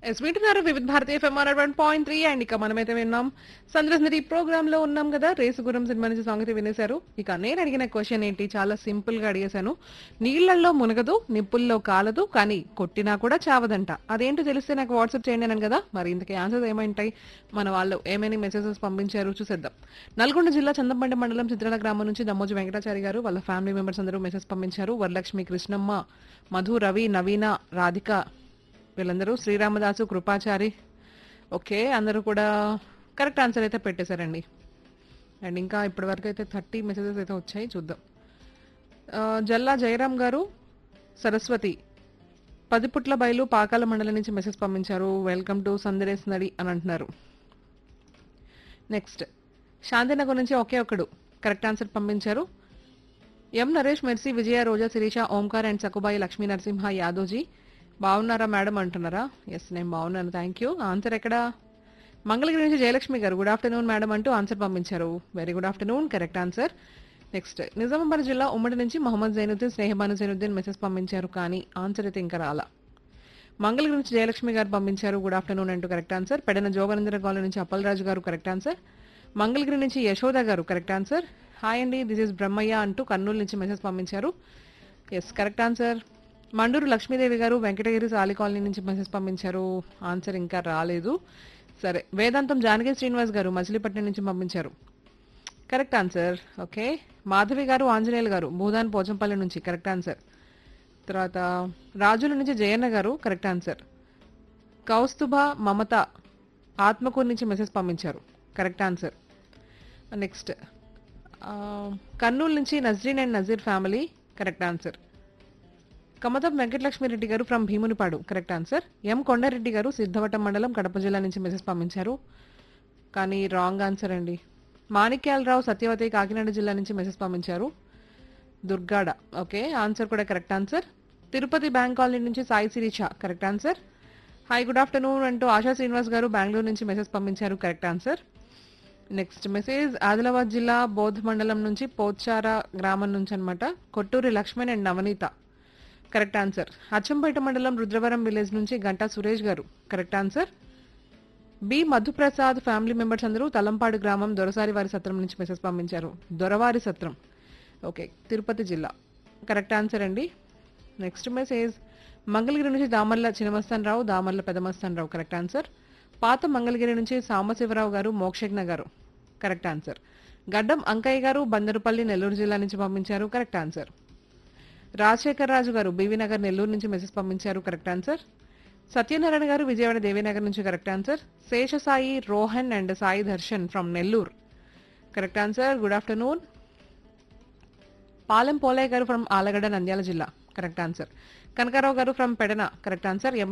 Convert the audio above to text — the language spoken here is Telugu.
ఎస్ వింటున్నారు వివిధ భారతీయ FM one point three and ఇక మనమైతే విన్నాం సంద్రస్నరి ప్రోగ్రామ్ లో ఉన్నాం కదా రేసు గురం సినిమా నుంచి సాంగ్ అయితే వినేశారు ఇక నేను అడిగిన క్వశ్చన్ ఏంటి చాలా సింపుల్ గా అడిగేశాను నీళ్లలో మునగదు నిప్పుల్లో కాలదు కానీ కొట్టినా కూడా చావదంట అదేంటో తెలిస్తే నాకు వాట్సాప్ చేయండి అన్నాను కదా మరి ఇంతకీ ఆన్సర్స్ ఏమైంటాయి మన వాళ్ళు ఏమైనా మెసేజెస్ పంపించారు చూసేద్దాం నల్గొండ జిల్లా చందంబండి మండలం చిత్రాల గ్రామం నుంచి దమ్మోజు వెంకటాచారి గారు వాళ్ళ ఫ్యామిలీ మెంబర్స్ అందరూ మెసేజ్ పంపించారు వరలక్ష్మి కృష్ణమ్మ మధు రవి నవీన రాధిక వీళ్ళందరూ శ్రీరామదాసు కృపాచారి ఓకే అందరూ కూడా కరెక్ట్ ఆన్సర్ అయితే పెట్టేశారండి అండ్ ఇంకా ఇప్పటివరకు అయితే థర్టీ మెసేజెస్ అయితే వచ్చాయి చూద్దాం ఆ, జల్లా జయరాం గారు సరస్వతి పదిపుట్ల బయలు పాకాల మండలం నుంచి మెసేజ్ పంపించారు వెల్కమ్ టు సందరేస్ నడి అని అంటున్నారు నెక్స్ట్ శాంతినగర్ నుంచి ఒకే ఒకడు కరెక్ట్ ఆన్సర్ పంపించారు M Naresh Mercy Vijaya Roja Sirisha Omkar and Sakubai Lakshmi Narasimha Yadavji బాగున్నారా మేడం అంటున్నారా ఎస్ నేను బాగున్నాను థ్యాంక్ యూ ఆన్సర్ ఎక్కడ మంగళగిరి నుంచి జయలక్ష్మి గారు గుడ్ ఆఫ్టర్నూన్ మేడం అంటూ ఆన్సర్ పంపించారు very good afternoon correct answer next Nizamabad జిల్లా ఉమ్మడి నుంచి మొహమ్మద్ జైనుద్దీన్ స్నేహబాను జైనుద్దీన్ మెసేజ్ పంపించారు కానీ ఆన్సర్ అయితే ఇంకా రాలా మంగళగిరి నుంచి జయలక్ష్మి గారు పంపించారు గుడ్ ఆఫ్టర్నూన్ అంటూ correct answer Pedana Joganandara colony నుంచి అప్పలరాజు గారు కరెక్ట్ ఆన్సర్ మంగళగిరి నుంచి యశోద గారు కరెక్ట్ ఆన్సర్ హాయ్ అండి దిస్ ఇస్ బ్రహ్మయ్య అంటూ కర్నూలు నుంచి మెసేజ్ పంపించారు yes correct answer Manduru Lakshmidevi గారు వెంకటగిరి సాలి కాలనీ నుంచి మెసేజ్ పంపించారు ఆన్సర్ ఇంకా రాలేదు సరే వేదాంతం జానకి శ్రీనివాస్ గారు మచిలీపట్నం నుంచి పంపించారు కరెక్ట్ ఆన్సర్ ఓకే మాధవి గారు ఆంజనేయులు గారు భూదాన్ పోచంపల్లి నుంచి కరెక్ట్ ఆన్సర్ తర్వాత రాజుల నుంచి జయన్న గారు కరెక్ట్ ఆన్సర్ కౌస్తుభ మమత ఆత్మకూరు నుంచి మెసేజ్ పంపించారు కరెక్ట్ ఆన్సర్ నెక్స్ట్ కర్నూలు నుంచి Nazreen and Nazeer family correct answer Kamatam Venkatalakshmi Reddy గారు from Bhimunipadu correct answer M Kondareddy గారు సిద్ధవటం మండలం కడప జిల్లా నుంచి మెసేజ్ పంపించారు కానీ రాంగ్ ఆన్సర్ అండి మాణిక్యాలరావు సత్యవతి కాకినాడ జిల్లా నుంచి మెసేజ్ పంపించారు దుర్గాడ ఓకే ఆన్సర్ కూడా correct answer Tirupati bank colony నుంచి Sai Sirisha correct answer hi good afternoon అంటూ ఆశా శ్రీనివాస్ గారు బెంగళూరు నుంచి మెసేజ్ పంపించారు correct answer next message Adilabad జిల్లా బౌద్ధ మండలం నుంచి పోచార గ్రామం నుంచి అన్నమాట Kotturi Lakshman and Navaneetha correct answer Achampet మండలం రుద్రవరం విలేజ్ నుంచి గంటా సురేష్ గారు correct answer B Madhuprasad family members అందరూ తలంపాడు గ్రామం దొరసారి వారి సత్రం నుంచి మెసేజ్ పంపించారు దొరవారి సత్రం ఓకే తిరుపతి జిల్లా కరెక్ట్ ఆన్సర్ అండి నెక్స్ట్ మెసేజ్ మంగళగిరి నుంచి దామర్ల చినమస్తాన్ రావు దామర్ల పెదమస్తాన్ రావు కరెక్ట్ ఆన్సర్ పాత మంగళగిరి నుంచి సాంబశివరావు గారు మోక్షజ్ఞ గారు కరెక్ట్ ఆన్సర్ గడ్డం అంకయ్య గారు బందరుపల్లి నెల్లూరు జిల్లా నుంచి పంపించారు కరెక్ట్ ఆన్సర్ రాజశేఖర్ రాజు గారు బీవీ నగర్ నెల్లూరు నుంచి మెసేజ్ పంపించారు కరెక్ట్ ఆన్సర్ సత్యనారాయణ గారు విజయవాడ దేవీనగర్ నుంచి correct answer Seshasai Rohan and Sai Darshan from Nellore correct answer good afternoon Palem Polayya గారు ఫ్రమ్ ఆలగడ్డ నంద్యాల జిల్లా కరెక్ట్ ఆన్సర్ కనకారావు గారు ఫ్రమ్ పెడన కరెక్ట్ ఆన్సర్